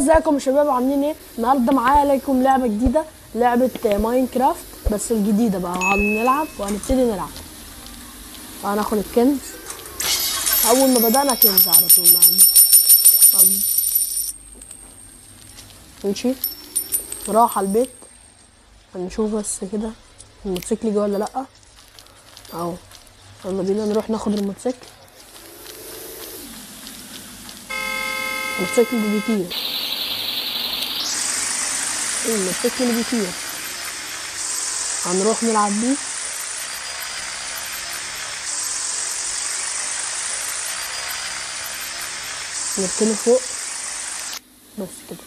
ازيكم يا شباب عاملين ايه النهارده معايا لكم لعبه جديده لعبه ماينكرافت بس الجديده بقى هنلعب وهنبتدي نلعب هناخد الكنز اول ما بدانا كنز على طول ما طب نمشي نروح على البيت هنشوف بس كده الموتوسيكل جه ولا لا اهو يلا بينا نروح ناخد الموتوسيكل الموتوسيكل اللي بيطير ايه الموتوسيكل اللي بيطير هنروح نلعب بيه نركنه فوق بس كده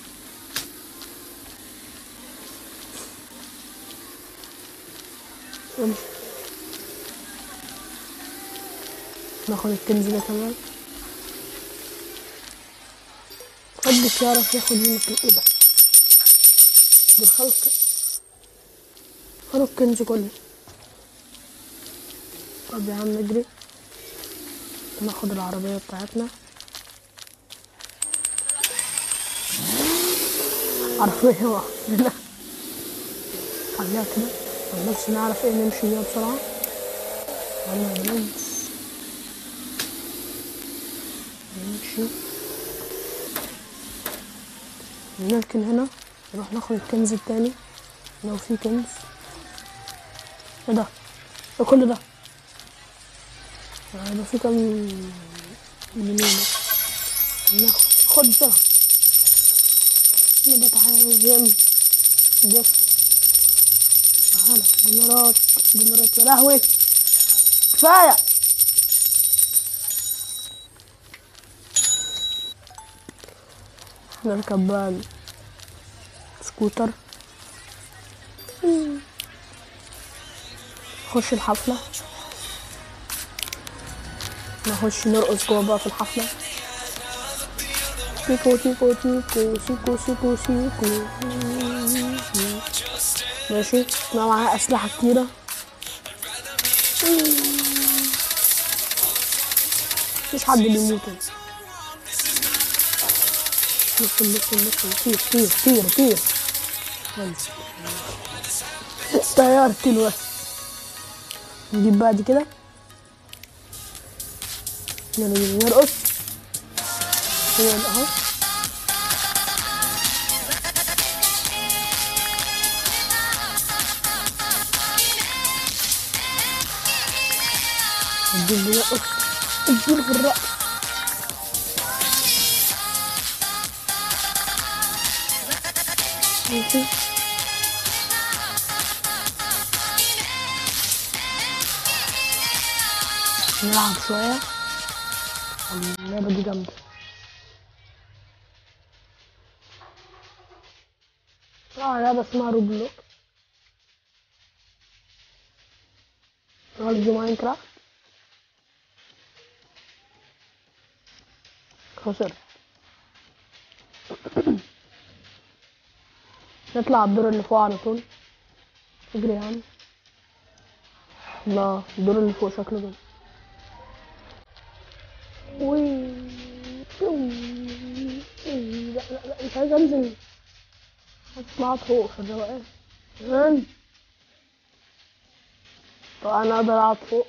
امشي ناخد الكنز ده كمان محدش يعرف ياخد منك ايه ده دول خلق خلق الكنز كله طب يا عم اجري ناخد العربية بتاعتنا عربية واحدة خليها كده عشان بس نعرف ايه نمشي بيها بسرعة يلا يا بنات نمشي نركن هنا نروح ناخد الكنز التاني لو في كنز ايه ده ايه كل ده هيبقى في كام جنيه ناخد خد ده ده تعالى جيم جس تعالى دولارات دولارات يا لهوي كفايه نركب بقى سكوتر نخش الحفلة نخش نرقص جوا بقى في الحفلة تيكو تيكو تيكو سيكو سيكو سيكو ماشي انا معايا أسلحة كتيرة مفيش حد بيموت هنا. لسه لسه لسه طير طير طير طير طيرت الوقت نجيب بقى دي كده يلا بينا نرقص يلا اهو الجيل بيرقص الجيل في الرقص ماشي نلعب شوية اللعبة دي جامدة اه لعبة اسمها روبلوك قصدي ماينكرافت خسرت نطلع الدور اللي فوق على طول اجري يا عم لا الدور اللي فوق شكله جامد وي وي. لا لا لا مش عايز انزل هطلع فوق في الروقان هن. طب انا اقدر اقعد فوق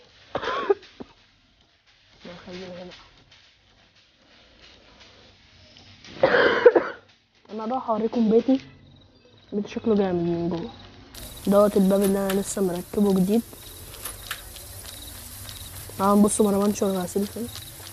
لا خليني هنا انا راح اوريكم بيتي بيت شكله جامد من جوه دوت الباب اللي انا لسه مركبه جديد اه بصوا انا بنشر الغسيل فين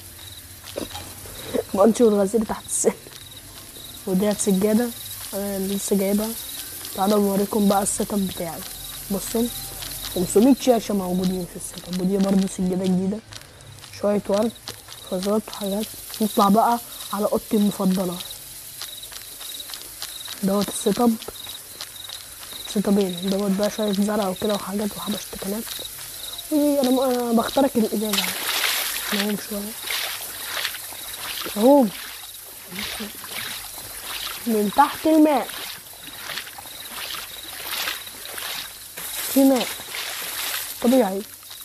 بنشر الغسيل تحت السن وديت سجادة انا اللي لسه جايبها تعالوا اوريكم بقى السيت اب بتاعي بصوا 500 شاشة موجودين في السيت اب ودي برضه سجادة جديدة شوية ورد فازات وحاجات نطلع بقى على اوضتي المفضلة دوت السيت اب سيت ابين دوت بقى شوية زرع وكده وحاجات وحبشتكنات انا انا بخترق الازازة نقوم شوية اهو من تحت الماء في ماء طبيعي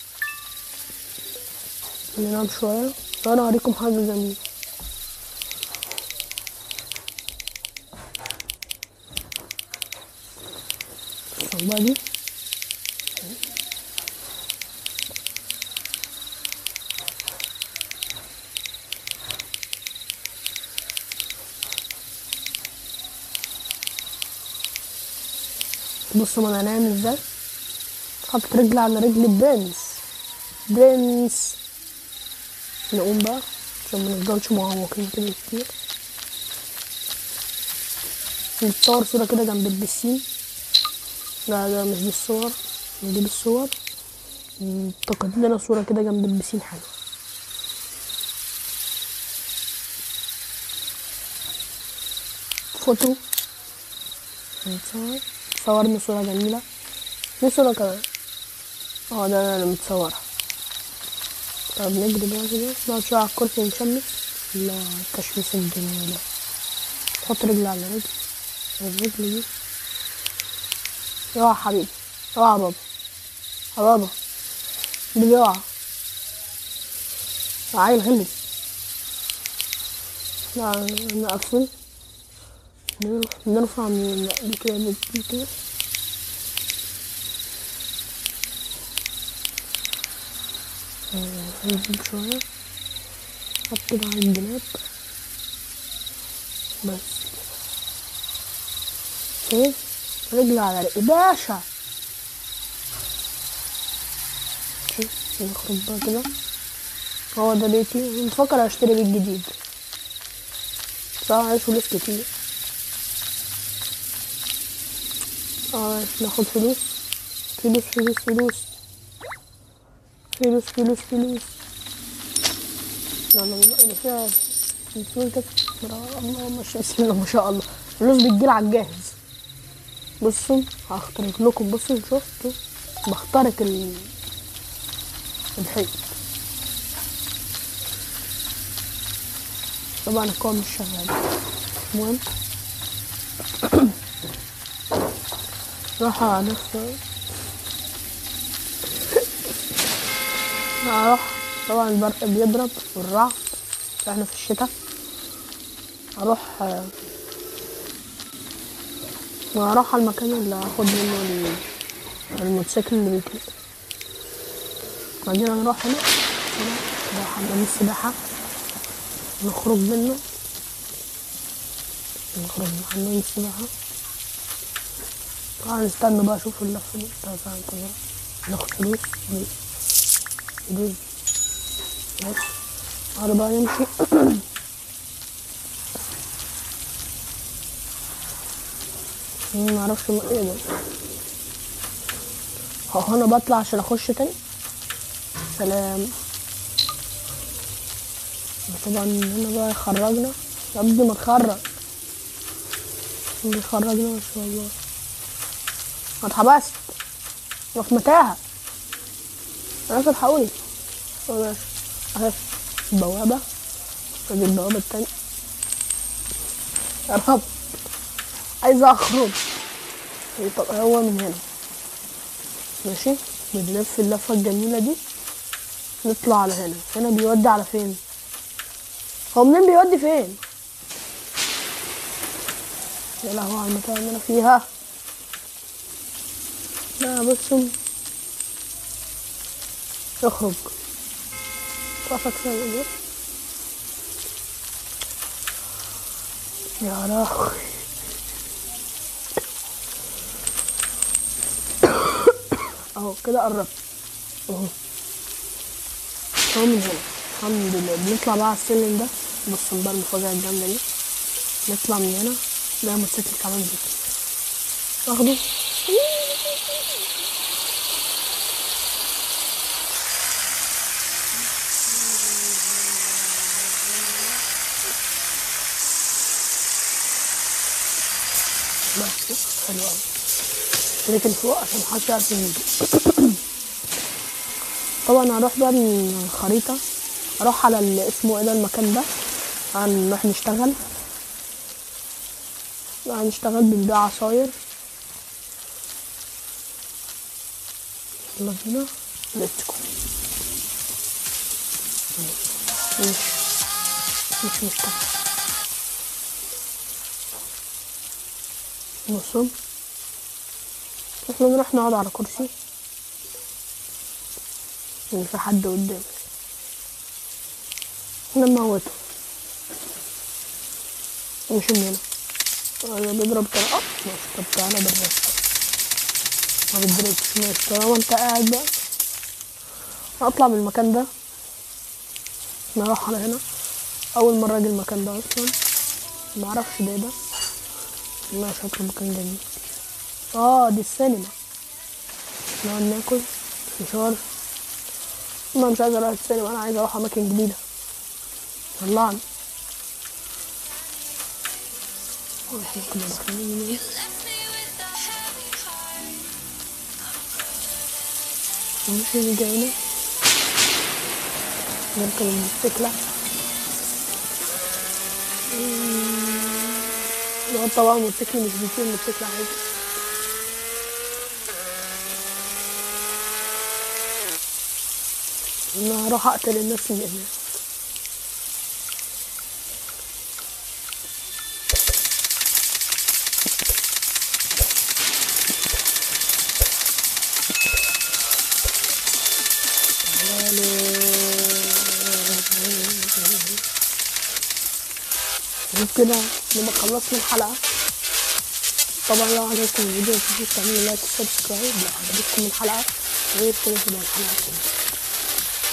ننام شوية وأنا أوريكم حاجة جميلة شوفوا دي بصوا ما انا نايم ازاي حط رجل على رجل برنس برنس نقوم بقى عشان ما نفضلش معوقين كده كتير نتصور صورة كده جنب البسين لا ده مش دي الصور نجيب الصور نلتقط لنا صورة كده جنب البسين حلو فوتو نتصور صورنا صورة جميلة في صورة كمان اه ده انا اللي متصورها طب نجري بقى كده نقعد شوية على الكرسي ونشمس لا التشميس الجميل ده تحط رجل على رجل الرجل دي اوعى يا حبيبي اوعى يا بابا يا بابا بيبي اوعى عيل غلط لا نقفل نرفع من دي كده دي كده نجيب شوية نحط كده على الجناب بس شايف رجل على رجل باشا شوف نخرج بقى كده هو ده بيتي بفكر اشتري بيت جديد صراحة عايز فلوس كتير اه ناخد فلوس فلوس فلوس فلوس فلوس فلوس فلوس يلا بينا انا فيها الفلوس ده الله ما شاء بسم الله ما شاء الله فلوس بتجيل على الجاهز بصوا هخترق لكم بصوا شفتوا بخترق ال الحيط طبعا الكون مش شغال المهم راح على نفسه هروح طبعا البرق بيضرب والرعد احنا في الشتاء هروح هروح على المكان اللي هاخد منه ال- الموتوسيكل اللي بيجي بعدين هنروح هنا هنا نروح حمام السباحة نخرج منه نخرج من حمام السباحة طبعا نستنى بقى اشوف اللفة دي بتاع ساعة كده ناخد فلوس دي دي بس بعد بقى نمشي معرفش ما ايه ده هو هنا بطلع عشان اخش تاني سلام طبعا هنا بقى يخرجنا يا ابني ما تخرج بيخرجنا ما شاء الله انا اتحبست انا في متاهة انا الحقوني ماشي اهي البوابة ادي البوابة التانية يا رب عايز اخرج طب هو من هنا ماشي بنلف اللفة الجميلة دي نطلع على هنا هنا بيودي على فين هو منين بيودي فين يا لهوي على المكان اللي انا فيها لا بصوا اخرج طافك سنة دي يا لهوي اهو كده قربت اهو اهو من هنا الحمد لله بنطلع بقى على السلم ده بصوا بقى المفاجأة الجامدة دي نطلع من هنا ده موتوسيكل كمان بيجي اخده بس حلو قوي ركن فوق عشان محدش يعرف يجي طبعا هروح بقى من الخريطة اروح على ال- اسمه ايه ده المكان ده هنروح نشتغل هنشتغل بنبيع عصاير يلا بينا ليتس جو مش مش مشتغل بصوا احنا نروح نقعد على كرسي ان في حد قدامي احنا نموته مش من هنا انا بيضرب كده اه ماشي طب تعالى بالرصاص ما بتضربش ماشي طالما انت قاعد بقى هطلع من المكان ده نروح على هنا اول مرة اجي المكان ده اصلا معرفش ده إيه ده لا شكله مكان جميل اه دي السينما نقعد ناكل فشار انا مش عايز اروح السينما انا عايز اروح اماكن جديدة طلعني احنا كنا داخلين منين مش اللي جاينا نركب الموتوسيكلة هو طبعا الموتوسيكل مش بيطير الموتوسيكل عادي انا هروح اقتل الناس اللي هناك وبكده نبقى خلصنا الحلقة طبعا لو عجبكم الفيديو متنسوش تعملوا لايك وسبسكرايب لو عجبتكم الحلقة غير كده تبقى الحلقة كده